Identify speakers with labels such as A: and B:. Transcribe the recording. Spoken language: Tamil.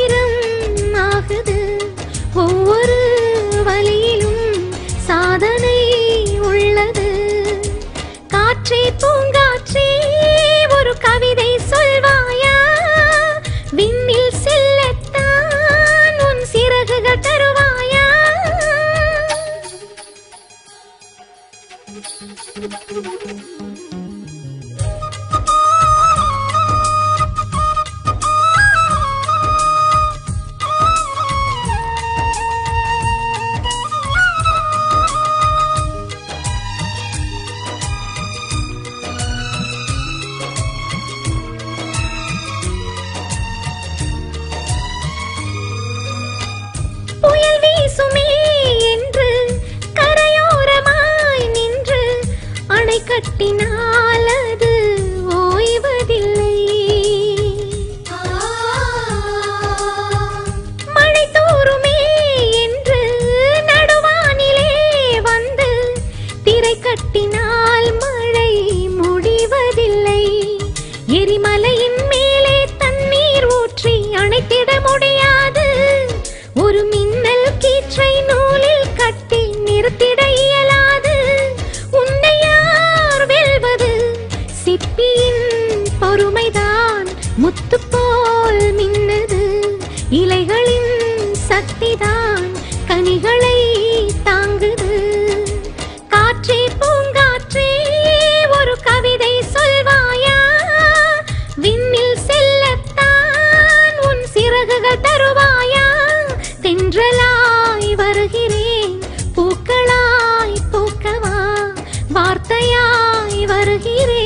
A: ஆயிரம் ஆகுது ஒவ்வொரு வழியிலும் சாதனை உள்ளது காற்றே பூங்காற்றே ஒரு கவிதை சொல்வாயா விண்ணில் செல்லத்தான் உன் சிறகுகள் தருவாயா புயல் வீசுமே என்று கரையோரமாய் நின்று அணை கட்டினால் அது ஓய்வதில்லை மழை தூருமே என்று நடுவானிலே வந்து திரை கட்டினால் மழை முடிவதில்லை எரிமலையின் மேலே தண்ணீர் ஊற்றி அணைத்திட முடியாது ஒரு மின்னல் கீற்றை நூலில் கட்டி நிறுத்திட இயலாது உன்னை யார் வெல்வது சிப்பியின் பொறுமைதான் முத்து போல் மின்னது இலைகளின் சக்திதான் கனிகளை தாங்குது காற்றே பூங்காற்றே ஒரு கவிதை சொல்வாயா விண்ணில் செல்லத்தான் உன் சிறகுகள் தருவாயா தென்றலாய் வருகிறேன் பூக்களாய் பூக்கவா வார்த்தையாய் வருகிறேன்